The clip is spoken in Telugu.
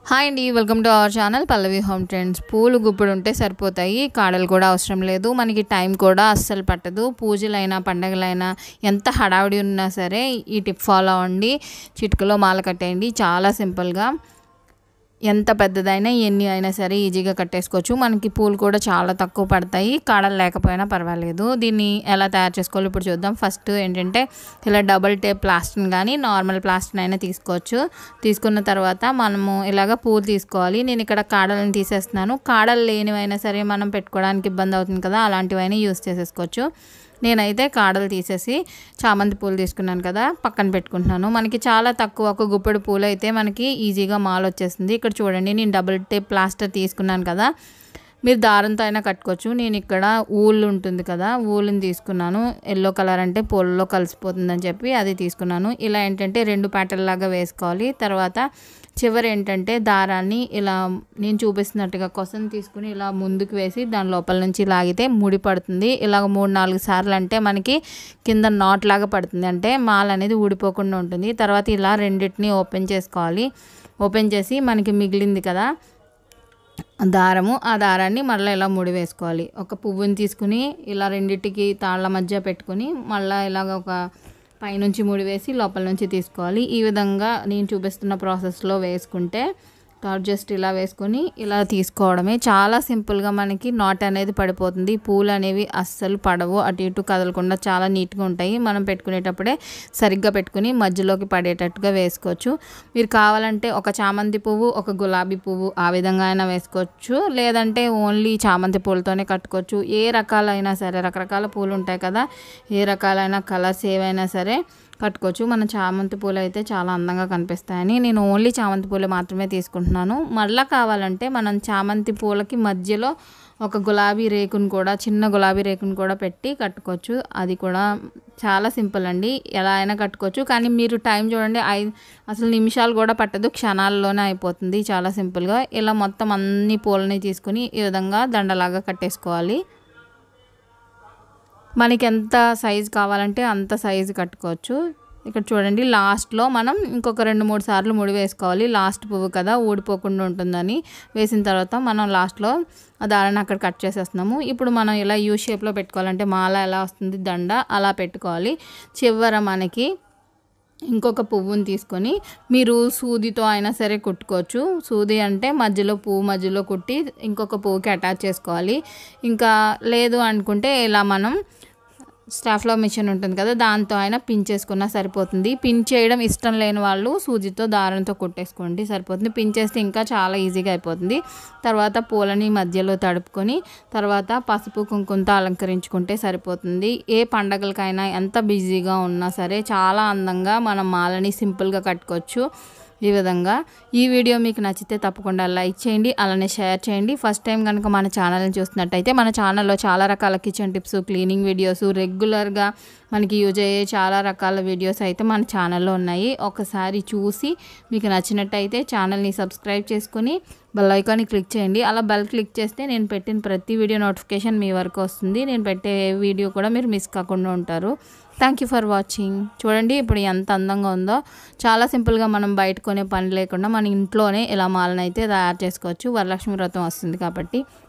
హాయ్ అండి welcome to our channel Pallavi home trends పూలు గుప్పుడు ఉంటే సరిపోతాయి కాడలు కూడా అవసరం లేదు మనకి టైం కూడా అస్సలు పట్టదు పూజలైనా పండగలైనా ఎంత హడావిడి ఉన్నా సరే ఈ టిప్ ఫాలో అవ్వండి చిటికలో మాల కట్టేయండి చాలా సింపుల్గా ఎంత పెద్దదైనా ఎన్ని అయినా సరే ఈజీగా కట్టేసుకోవచ్చు మనకి పూలు కూడా చాలా తక్కువ పడతాయి కాడలు లేకపోయినా పర్వాలేదు దీన్ని ఎలా తయారు చేసుకోవాలో ఇప్పుడు చూద్దాం ఫస్ట్ ఏంటంటే ఇలా డబుల్ టేప్ ప్లాస్టిక్ కానీ నార్మల్ ప్లాస్టిక్ అయినా తీసుకోవచ్చు తీసుకున్న తర్వాత మనము ఇలాగ పూలు తీసుకోవాలి నేను ఇక్కడ కాడలను తీసేస్తున్నాను కాడలు లేనివైనా సరే మనం పెట్టుకోవడానికి ఇబ్బంది అవుతుంది కదా అలాంటివైనా యూస్ చేసేసుకోవచ్చు నేనైతే కాడలు తీసేసి చామంతి పూలు తీసుకున్నాను కదా పక్కన పెట్టుకుంటున్నాను మనకి చాలా తక్కువ ఒక గుప్పెడు పూలు అయితే మనకి ఈజీగా మాల వచ్చేస్తుంది ఇక్కడ చూడండి నేను డబుల్ టేప్ ప్లాస్టర్ తీసుకున్నాను కదా మీరు దారంతో అయినా కట్టుకోవచ్చు నేను ఇక్కడ ఊల్ ఉంటుంది కదా ఊలుని తీసుకున్నాను ఎల్లో కలర్ అంటే పూలలో కలిసిపోతుందని చెప్పి అది తీసుకున్నాను ఇలా ఏంటంటే రెండు ప్యాటర్న్ లాగా వేసుకోవాలి తర్వాత చివరి ఏంటంటే దారాన్ని ఇలా నేను చూపిస్తున్నట్టుగా కొసం తీసుకుని ఇలా ముందుకు వేసి దాని లోపల నుంచి లాగితే ముడి పడుతుంది ఇలాగ మూడు నాలుగు సార్లు అంటే మనకి కింద నాట్ లాగా పడుతుంది అంటే మాల్ అనేది ఊడిపోకుండా ఉంటుంది తర్వాత ఇలా రెండింటిని ఓపెన్ చేసుకోవాలి ఓపెన్ చేసి మనకి మిగిలింది కదా దారము ఆ దారాన్ని మళ్ళీ ఇలా ముడి వేసుకోవాలి ఒక పువ్వుని తీసుకుని ఇలా రెండింటికి తాళ్ళ మధ్య పెట్టుకుని మళ్ళీ ఇలాగ ఒక పైనుంచి ముడి వేసి లోపల నుంచి తీసుకోవాలి ఈ విధంగా నేను చూపిస్తున్న ప్రాసెస్లో వేసుకుంటే తర్వాత జస్ట్ ఇలా వేసుకొని ఇలా తీసుకోవడమే చాలా సింపుల్గా మనకి నాట్ అనేది పడిపోతుంది పూలు అనేవి అస్సలు పడవు అటు ఇటు కదలకుండా చాలా నీట్గా ఉంటాయి మనం పెట్టుకునేటప్పుడే సరిగ్గా పెట్టుకుని మధ్యలోకి పడేటట్టుగా వేసుకోవచ్చు మీరు కావాలంటే ఒక చామంతి పువ్వు ఒక గులాబీ పువ్వు ఆ విధంగా అయినా వేసుకోవచ్చు లేదంటే ఓన్లీ చామంతి పూలతోనే కట్టుకోవచ్చు ఏ రకాలైనా సరే రకరకాల పూలు ఉంటాయి కదా ఏ రకాలైన కలర్స్ ఏవైనా సరే కట్టుకోవచ్చు మన చామంతి పూలు అయితే చాలా అందంగా కనిపిస్తాయని నేను ఓన్లీ చామంతి పూలు మాత్రమే తీసుకుంటున్నాను మళ్ళీ కావాలంటే మనం చామంతి పూలకి మధ్యలో ఒక గులాబీ రేకును కూడా చిన్న గులాబీ రేకును కూడా పెట్టి కట్టుకోవచ్చు అది కూడా చాలా సింపుల్ అండి ఎలా అయినా కట్టుకోవచ్చు కానీ మీరు టైం చూడండి ఐదు అసలు నిమిషాలు కూడా పట్టదు క్షణాల్లోనే అయిపోతుంది చాలా సింపుల్గా ఇలా మొత్తం అన్ని పూలని తీసుకుని ఈ విధంగా దండలాగా కట్టేసుకోవాలి మనకి ఎంత సైజు కావాలంటే అంత సైజు కట్టుకోవచ్చు ఇక్కడ చూడండి లాస్ట్లో మనం ఇంకొక రెండు మూడు సార్లు ముడి వేసుకోవాలి లాస్ట్ పువ్వు కదా ఊడిపోకుండా ఉంటుందని వేసిన తర్వాత మనం లాస్ట్లో ఆ దారాన్ని అక్కడ కట్ చేసేస్తున్నాము ఇప్పుడు మనం ఇలా యూ షేప్లో పెట్టుకోవాలంటే మాల ఎలా వస్తుంది దండ అలా పెట్టుకోవాలి చివర మనకి ఇంకొక పువ్వుని తీసుకొని మీరు సూదితో అయినా సరే కుట్టుకోవచ్చు సూది అంటే మధ్యలో పువ్వు మధ్యలో కుట్టి ఇంకొక పువ్వుకి అటాచ్ చేసుకోవాలి ఇంకా లేదు అనుకుంటే ఇలా మనం స్టాఫ్లో మిషన్ ఉంటుంది కదా దాంతో అయినా పిన్ చేసుకున్నా సరిపోతుంది పిన్ చేయడం ఇష్టం లేని వాళ్ళు సూజితో దారంతో కుట్టేసుకోండి సరిపోతుంది పిన్ చేస్తే ఇంకా చాలా ఈజీగా అయిపోతుంది తర్వాత పూలని మధ్యలో తడుపుకొని తర్వాత పసుపు కుంకుమతో అలంకరించుకుంటే సరిపోతుంది ఏ పండగలకైనా ఎంత బిజీగా ఉన్నా సరే చాలా అందంగా మనం మాలని సింపుల్గా కట్టుకోవచ్చు ఈ విధంగా ఈ వీడియో మీకు నచ్చితే తప్పకుండా లైక్ చేయండి అలానే షేర్ చేయండి ఫస్ట్ టైం కనుక మన ఛానల్ని చూస్తున్నట్టయితే మన ఛానల్లో చాలా రకాల కిచెన్ టిప్స్ క్లీనింగ్ వీడియోస్ రెగ్యులర్గా మనకి యూజ్ అయ్యే చాలా రకాల వీడియోస్ అయితే మన ఛానల్లో ఉన్నాయి ఒకసారి చూసి మీకు నచ్చినట్టయితే ఛానల్ని సబ్స్క్రైబ్ చేసుకుని బెల్ ఐకాన్ని క్లిక్ చేయండి అలా బెల్ క్లిక్ చేస్తే నేను పెట్టిన ప్రతి వీడియో నోటిఫికేషన్ మీ వరకు వస్తుంది నేను పెట్టే వీడియో కూడా మీరు మిస్ కాకుండా ఉంటారు థ్యాంక్ యూ ఫర్ వాచింగ్ చూడండి ఇప్పుడు ఎంత అందంగా ఉందో చాలా సింపుల్గా మనం బయట కొనే పని లేకుండా మన ఇంట్లోనే ఇలా మాలను అయితే తయారు చేసుకోవచ్చు వరలక్ష్మి వ్రతం వస్తుంది కాబట్టి